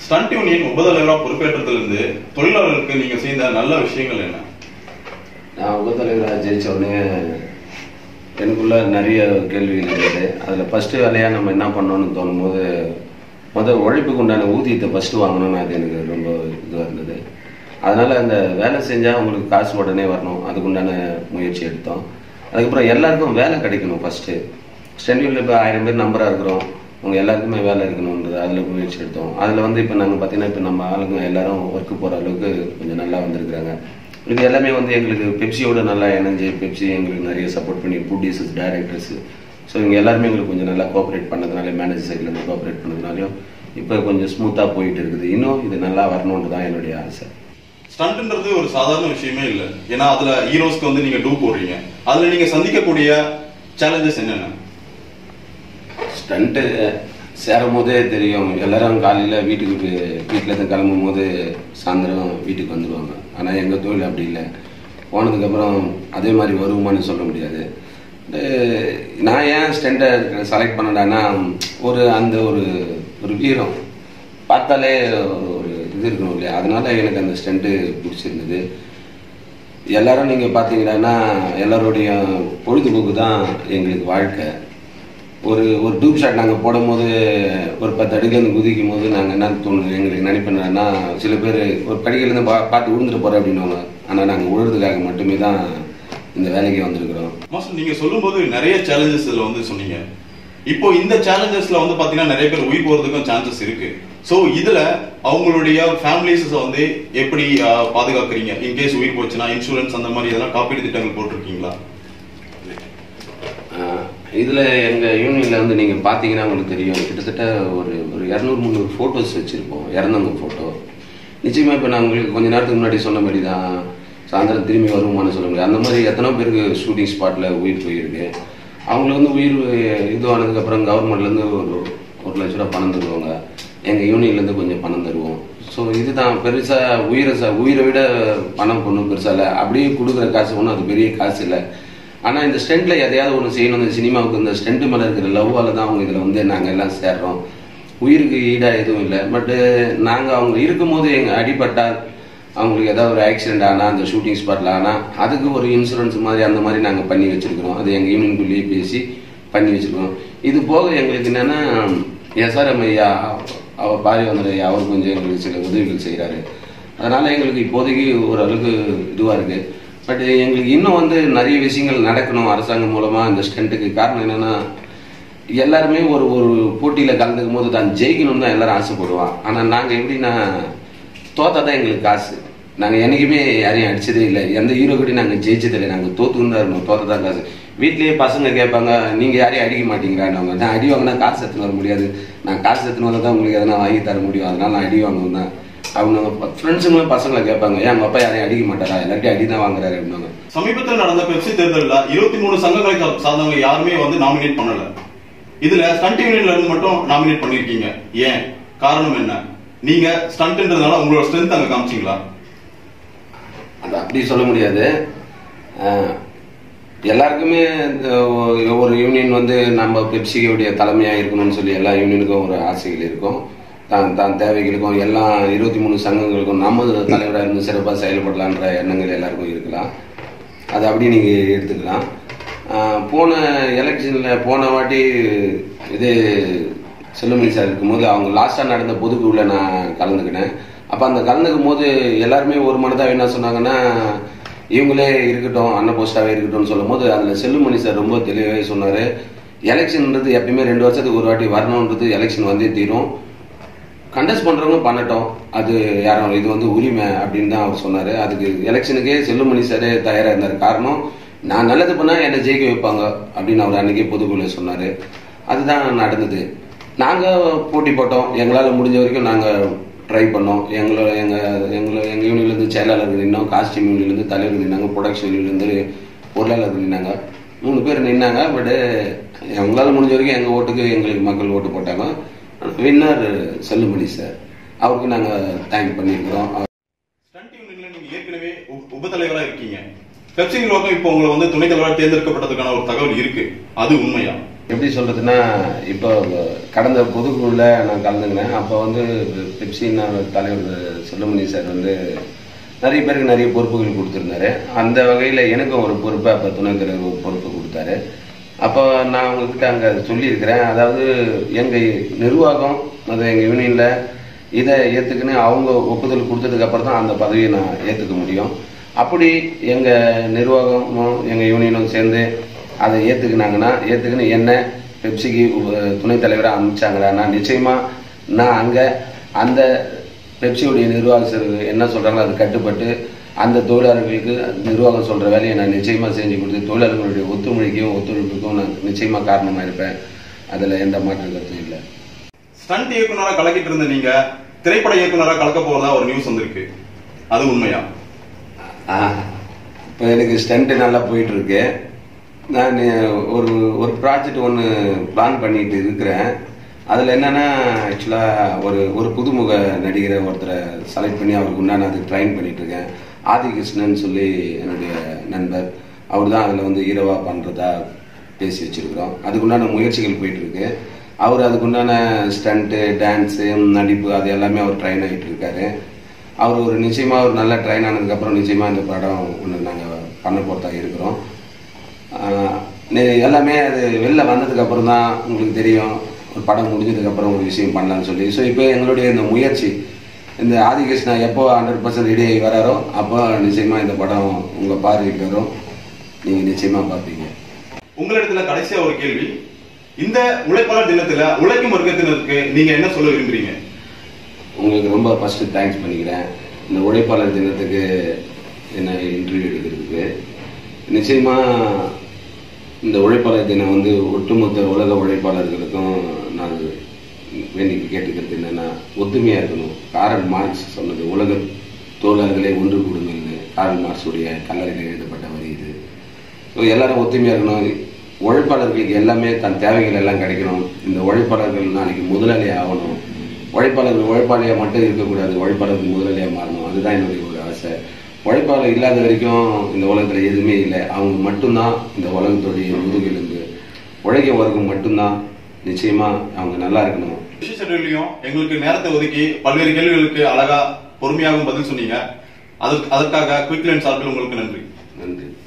stunt union உபதலைவரா பொறுப்பேற்றதிலிருந்து தொழிலாளர்களுக்கு நீங்க செய்த நல்ல விஷயங்கள் என்ன நான் உபத்தலைவராக ஜெயிச்ச உடனே எனக்குள்ள நிறைய கேள்விகள் இருந்தது அதில் ஃபஸ்ட்டு வேலையாக நம்ம என்ன பண்ணோம்னு தோணும் போது முதல் உழைப்புக்கு உண்டான ஊதியத்தை ஃபஸ்ட்டு வாங்கணும்னு அது எனக்கு ரொம்ப இதுவாக இருந்தது அதனால் அந்த வேலை செஞ்சால் உங்களுக்கு காசு உடனே வரணும் அதுக்குண்டான முயற்சி எடுத்தோம் அதுக்கப்புறம் எல்லாருக்கும் வேலை கிடைக்கணும் ஃபஸ்ட்டு ஸ்டென்யூரில் இப்போ ஆயிரம் பேர் நம்பராக இருக்கிறோம் அவங்க எல்லாருக்குமே வேலை இருக்கணுன்றது அதில் முயற்சி எடுத்தோம் அதில் வந்து இப்போ நாங்கள் பார்த்தீங்கன்னா இப்போ நம்ம ஆளுங்க எல்லாரும் ஒர்க்கு போகிற அளவுக்கு கொஞ்சம் நல்லா வந்திருக்கிறாங்க இது எல்லாமே வந்து எங்களுக்கு பெப்சியோட நல்லா இணைஞ்சு பெப்சி எங்களுக்கு நிறைய சப்போர்ட் பண்ணி ப்ரொடியூசர்ஸ் டைரக்டர்ஸ் ஸோ இவங்க எல்லாருமே எங்களுக்கு கொஞ்சம் நல்லா கோஆப்ரேட் பண்ணதுனால மேனேஜர் சைட்லேருந்து கோஆப்ரேட் பண்ணதுனாலையும் இப்போ கொஞ்சம் ஸ்மூத்தாக போயிட்டு இருக்குது இன்னும் இது நல்லா வரணுன்றது தான் என்னுடைய ஆசை ஸ்டண்ட்ன்றது ஒரு சாதாரண விஷயமே இல்ல ஏன்னா அதுல ஹீரோஸ்க்கு வந்து நீங்க டூ போடுறீங்க அதுல நீங்க சந்திக்கக்கூடிய சேலஞ்சஸ் என்னென்ன ஸ்டண்ட்டு சேரும் போதே தெரியும் எல்லாரும் காலையில் வீட்டுக்கு வீட்டில் இருந்து கிளம்பும் போது சாயந்தரம் வீட்டுக்கு வந்துடுவாங்க ஆனால் எங்கள் தொழில் அப்படி இல்லை போனதுக்கப்புறம் அதே மாதிரி வருவோமான்னு சொல்ல முடியாது அஹ் நான் ஏன் ஸ்டெண்டை செலக்ட் பண்ணடான்னா ஒரு அந்த ஒரு ஒரு வீரம் பார்த்தாலே ஒரு ஒரு இது இருக்கணும் இல்லையா அதனால எனக்கு அந்த ஸ்டெண்ட்டு பிடிச்சிருந்தது எல்லாரும் நீங்கள் பார்த்தீங்கன்னா எல்லாருடைய பொழுதுபோக்கு தான் எங்களுக்கு வாழ்க்கை ஒரு ஒரு டூப் ஷாட் நாங்கள் போடும்போது ஒரு பத்து அடியிலேருந்து குதிக்கும் போது நாங்கள் என்ன தோணுது எங்களுக்கு நினைப்பேன்னா சில பேர் ஒரு படிக்கலேருந்து பா பார்த்து விழுந்துட்டு போகிறோம் அப்படின்னுவாங்க ஆனால் நாங்கள் உழுறதுக்காக மட்டுமே தான் இந்த வேலைக்கு வந்திருக்கிறோம் மாஸ்டர் நீங்க சொல்லும்போது நிறைய சேலஞ்சஸ் இதுல வந்து சொன்னீங்க இப்போ இந்த சேலஞ்சஸ்ல வந்து பாத்தீங்கன்னா நிறைய பேர் உயிர் போறதுக்கும் சான்சஸ் இருக்கு சோ இதுல அவங்களுடைய ஃபேமிலிஸ் வந்து எப்படி ஆஹ், பாதுகாக்கிறீங்க இன்கேஸ் உயிர் போச்சுன்னா இன்சூரன்ஸ் அந்த மாதிரி இதெல்லாம் காப்பீடு திட்டங்கள் போட்டிருக்கீங்களா ஆஹ் இதுல எங்க யூனியன்ல வந்து நீங்க பாத்தீங்கன்னா உங்களுக்கு தெரியும் கிட்டத்தட்ட ஒரு ஒரு இரநூறு முந்நூறு போட்டோஸ் வச்சிருப்போம் இறந்தவங்க போட்டோ நிச்சயமா இப்ப நான் உங்களுக்கு கொஞ்ச நேரத்துக்கு முன்னாடி சொன்ன மாதிரி தான் சாயந்தரம் திரும்பி வருமானு சொல்ல முடியாது அந்த மாதிரி எத்தனை பேருக்கு ஷூட்டிங் ஸ்பாட்ல உயிர் போயிருக்கு அவங்களுக்கு வந்து உயிர் இதுவானதுக்கு அப்புறம் கவர்மெண்ட்ல இருந்து ஒரு ஒரு லட்ச ரூபா பணம் தருவாங்க எங்க யூனியன்ல இருந்து கொஞ்சம் பணம் தருவோம் ஸோ இதுதான் பெருசா உயிரை ச- உயிரை விட பணம் ஒன்றும் பெருசா இல்லை அப்படியே கொடுக்குற காசு ஒன்றும் அது பெரிய காசு இல்லை ஆனா இந்த ஸ்டெண்ட்ல எதையாவது ஒன்று செய்யணும் இந்த சினிமாவுக்கு இந்த ஸ்டெண்ட் மேல இருக்கிற லவ்வால தான் அவங்க இதுல வந்து நாங்க எல்லாம் சேர்றோம் உயிருக்கு ஈடா எதுவும் இல்லை பட் நாங்க அவங்க இருக்கும்போது எங்க அடிபட்டா அவங்களுக்கு ஏதாவது ஒரு ஆக்சிடென்ட் ஆனா அந்த ஷூட்டிங் ஸ்பாட்ல ஆனா அதுக்கு ஒரு இன்சூரன்ஸ் மாதிரி அந்த மாதிரி நாங்க பண்ணி வச்சிருக்கிறோம் அது எங்க யூனியனுக்குள்ளேயே பேசி பண்ணி வச்சிருக்கோம் இது போக எங்களுக்கு என்னன்னா எஸ்ஆர்எம் ஐயா அவர் பாரிவந்தர் ஐயா அவர் கொஞ்சம் எங்களுக்கு சில உதவிகள் செய்றாரு அதனால எங்களுக்கு இப்போதைக்கு ஓரளவுக்கு இதுவா இருக்கு பட் எங்களுக்கு இன்னும் வந்து நிறைய விஷயங்கள் நடக்கணும் அரசாங்கம் மூலமா இந்த ஸ்டண்ட்டுக்கு காரணம் என்னன்னா எல்லாருமே ஒரு ஒரு போட்டியில கலந்துக்கும் போது தான் ஜெயிக்கணும்னு தான் எல்லாரும் ஆசைப்படுவான் ஆனா நாங்க எப்படின்னா தோத்தா தான் எங்களுக்கு காசு நாங்க என்னைக்குமே யாரையும் அடிச்சதே இல்லை எந்த ஹீரோ கூட நாங்க ஜெயிச்சதே இல்லை நாங்க தோத்துன்னு தான் இருக்கணும் தோத்தா தான் காசு வீட்லயே பசங்க கேட்பாங்க நீங்க யாரையும் அடிக்க மாட்டீங்களான்னு நான் அடி வாங்கினா காசு எடுத்துன்னு வர முடியாது நான் காசு எடுத்துன்னு வந்தா தான் உங்களுக்கு எதனா வாங்கி தர முடியும் அதனால நான் அடி வாங்குவேன் தான் அவங்க ஃப்ரெண்ட்ஸுங்களும் பசங்களை கேட்பாங்க ஏன் உங்க அப்பா யாரையும் அடிக்க மாட்டாரா எல்லாத்தையும் அடி தான் வாங்குறாரு அப்படின்னாங்க சமீபத்தில் நடந்த பெப்சி தேர்தல்ல இருபத்தி மூணு சங்கங்களை சா- சார்ந்தவங்க யாருமே வந்து நாமினேட் பண்ணல இதுல ஸ்டண்ட் யூனியன்ல இருந்து மட்டும் நாமினேட் பண்ணிருக்கீங்க ஏன் காரணம் என்ன நீங்க ஸ்டண்ட்ன்றதுனால உங்களோட ஸ்ட்ரென்த் அங்க காமிச்சீங்களா அது அப்படி சொல்ல முடியாது அஹ், எல்லாருக்குமே இந்த ஒ- ஒவ்வொரு யூனியன் வந்து நம்ம பெப்சியோடைய தலைமையா இருக்கணும்னு சொல்லி எல்லா யூனியனுக்கும் ஒரு ஆசைகள் இருக்கும் தான் தான் தேவைகளுக்கும் எல்லா இருபத்தி மூணு சங்கங்களுக்கும் நம்ம தலைவராக இருந்து சிறப்பாக செயல்படலான்ற எண்ணங்கள் எல்லாருக்கும் இருக்கலாம் அது அப்படி நீங்க எடுத்துக்கலாம் ஆஹ் போன எலெக்ஷன்ல போன வாட்டி இது செல்லுமணி சார் இருக்கும்போது அவங்க லாஸ்டா நடந்த பொதுக்குழுல நான் கலந்துக்கினேன் அப்ப அந்த கலந்துக்கும் போது எல்லாருமே ஒரு மனதாக என்ன சொன்னாங்கன்னா இவங்களே இருக்கட்டும் அண்ணன் போஸ்டாவே இருக்கட்டும்னு சொல்லும் போது அதுல செல்லுமணி சார் ரொம்ப தெளிவாகவே சொன்னாரு எலெக்ஷன்ன்றது எப்பயுமே ரெண்டு வருஷத்துக்கு ஒரு வாட்டி வரணுன்றது எலெக்ஷன் வந்தே தீரும் கண்டஸ்ட் பண்றவங்க பண்ணட்டும் அது யாரும் இது வந்து உரிமை அப்படின்னு தான் அவர் சொன்னாரு அதுக்கு எலெக்ஷனுக்கே செல்லுமணி சாரே தயாரா இருந்தார் காரணம் நான் நல்லது பண்ணா என்னை ஜெயிக்க வைப்பாங்க அப்படின்னு அவர் அன்னைக்கே பொதுக்குழுல சொன்னாரு அதுதான் நடந்தது நாங்க போட்டி போட்டோம் எங்களால முடிஞ்ச வரைக்கும் நாங்க ட்ரை பண்ணோம் எங்களோட எங்க எங்களை எங்க யூனியன்ல இருந்து செயலாளர்கள் நின்னோம் காஸ்டியூம் யூனியன்ல இருந்து தலைவர் நின்னாங்க ப்ரொடக்ஷன் யூனியன்ல இருந்து பொருளாளர்கள் நின்னாங்க மூணு பேர் நின்னாங்க பட் எங்களால முடிஞ்ச வரைக்கும் எங்க ஓட்டுக்கு எங்களுக்கு மக்கள் ஓட்டு போட்டாங்க வின்னர் செல்லுமணி சார் அவருக்கு நாங்க தேங்க் பண்ணியிருக்கிறோம் ஸ்டண்ட் யூனியன்ல நீங்க ஏற்கனவே உப- உபதலைவரா இருக்கீங்க பெப்சி நிர்வாகம் இப்போ உங்களை வந்து துணைத் தலைவராக தேர்ந்தெடுக்கப்பட்டதுக்கான ஒரு தகவல் இருக்கு அது உண்மையா எப்படி சொல்றதுன்னா இப்போ கடந்த பொதுக்குழுல நான் கலந்துக்கினேன் அப்போ வந்து பெப்சின்னா தலைவர் செல்லுமணி சார் வந்து நிறைய பேருக்கு நிறைய பொறுப்புகள் கொடுத்துருந்தாரு அந்த வகையில் எனக்கும் ஒரு பொறுப்பை அப்போ துணைத் தலைவர் ஒரு பொறுப்பு கொடுத்தாரு அப்போ நான் உங்ககிட்ட அங்கே சொல்லியிருக்கிறேன் அதாவது எங்கள் நிர்வாகம் அது எங்கள் யூனியனில் இதை ஏற்றுக்குன்னு அவங்க ஒப்புதல் கொடுத்ததுக்கு அப்புறம் தான் அந்த பதவியை நான் ஏற்றுக்க முடியும் அப்படி எங்கள் நிர்வாகமும் எங்கள் யூனியனும் சேர்ந்து அதை ஏற்றுக்கினாங்கன்னா ஏற்றுக்குன்னு என்ன பெப்சிக்கு உ- துணைத் தலைவராக அமைச்சாங்கன்னா நிச்சயமாக நான் அங்கே அந்த பெப்சியுடைய நிர்வாகர் என்ன சொல்கிறாங்களோ அது கட்டுப்பட்டு அந்த தொழிலாளர்களுக்கு நிர்வாகம் சொல்கிற வேலையை நான் நிச்சயமாக செஞ்சு கொடுத்து தொழிலாளர்களுடைய ஒத்துழைக்கும் ஒத்துழைப்புக்கும் நான் நிச்சயமாக காரணமாக இருப்பேன் அதில் எந்த மாற்று கருத்தும் இல்லை ஸ்டண்ட் இயக்குனரா கலக்கிட்டு இருந்த நீங்க திரைப்பட இயக்குனரா கலக்க போறதா ஒரு நியூஸ் வந்திருக்கு அது உண்மையா இப்போ எனக்கு ஸ்டண்ட்டு நல்லா போயிட்டு இருக்கு நான் ஒரு ஒரு ப்ராஜெக்ட் ஒன்று பிளான் பண்ணிட்டு இருக்கிறேன் அதில் என்னன்னா ஆக்சுவலாக ஒரு ஒரு புதுமுக நடிகரை ஒருத்தரை செலக்ட் பண்ணி அவருக்கு உண்டான அதுக்கு ட்ரைன் பண்ணிட்டு இருக்கேன் ஆதிகிருஷ்ணன் சொல்லி என்னுடைய நண்பர் அவர் தான் அதில் வந்து ஹீரோவா பண்ணுறதா பேசி வச்சிருக்கிறோம் அதுக்குண்டான முயற்சிகள் போயிட்டு இருக்கு அவர் அதுக்குண்டான ஸ்டண்ட்டு டான்ஸு நடிப்பு அது எல்லாமே அவர் ட்ரைன் ஆகிட்டு இருக்காரு அவர் ஒரு நிச்சயமா ஒரு நல்ல ட்ரைன் ஆனதுக்கப்புறம் நிச்சயமா இந்த படம் ஒன்று நாங்கள் பண்ண போகிறதா இருக்கிறோம் ஆஹ் நெ- எல்லாமே அது வெளில வந்ததுக்கு அப்புறம் தான் உங்களுக்கு தெரியும் ஒரு படம் முடிஞ்சதுக்கு அப்புறம் ஒரு விஷயம் பண்ணலாம்னு சொல்லி ஸோ இப்போ எங்களுடைய இந்த முயற்சி இந்த ஆதிகிருஷ்ணா எப்போ ஹண்ட்ரட் பர்சன்ட் ரெடி ஆகி வராரோ அப்போ நிச்சயமா இந்த படம் உங்க பார்வைக்கு வரும் நீங்க நிச்சயமா பார்ப்பீங்க உங்களிடத்துல கடைசியா ஒரு கேள்வி இந்த உழைப்பாளர் தினத்துல உழைக்கும் வர்க்கத்தினருக்கு நீங்க என்ன சொல்ல விரும்புறீங்க உங்களுக்கு ரொம்ப ஃபர்ஸ்ட் தேங்க்ஸ் பண்ணிக்கிறேன் இந்த உழைப்பாளர் தினத்துக்கு என்ன இன்டர்வியூ எடுக்கிறதுக்கு நிச்சயமா இந்த உழைப்பாளர் தினம் வந்து ஒட்டுமொத்த உலக உழைப்பாளர்களுக்கும் நான் வேண்டி கேட்டுக்கிறது என்னன்னா ஒத்துமையா இருக்கணும் காரல் மார்க்ஸ் சொன்னது உலக தோழர்களே ஒன்று கூடுங்கள்னு காரல் மார்க்ஸுடைய கல்லறையில் எழுதப்பட்ட வரி இது ஸோ எல்லாரும் ஒத்துமையா இருக்கணும் உழைப்பாளர்களுக்கு எல்லாமே தன் தேவைகள் எல்லாம் கிடைக்கணும் இந்த உழைப்பாளர்கள் நாளைக்கு முதலாளி ஆகணும் உழைப்பாளர்கள் உழைப்பாளியா மட்டும் இருக்கக்கூடாது உழைப்பாளர்கள் முதலாளியா மாறணும் அதுதான் என்னுடைய ஒரு ஆசை உழைப்பாளர் இல்லாத வரைக்கும் இந்த உலகத்துல எதுவுமே இல்லை அவங்க மட்டும்தான் இந்த உலகத்துடைய முதுகெலும்பு உழைக்க வர்க்கம் மட்டும்தான் நிச்சயமா அவங்க நல்லா இருக்கணும் விஷய ஷெட்யூல்லையும் எங்களுக்கு நேரத்தை ஒதுக்கி பல்வேறு கேள்விகளுக்கு அழகா பொறுமையாகவும் பதில் சொன்னீங்க அதற்கு அதற்காக குயிக் லைன் சார்பில் உங்களுக்கு நன்றி நன்றி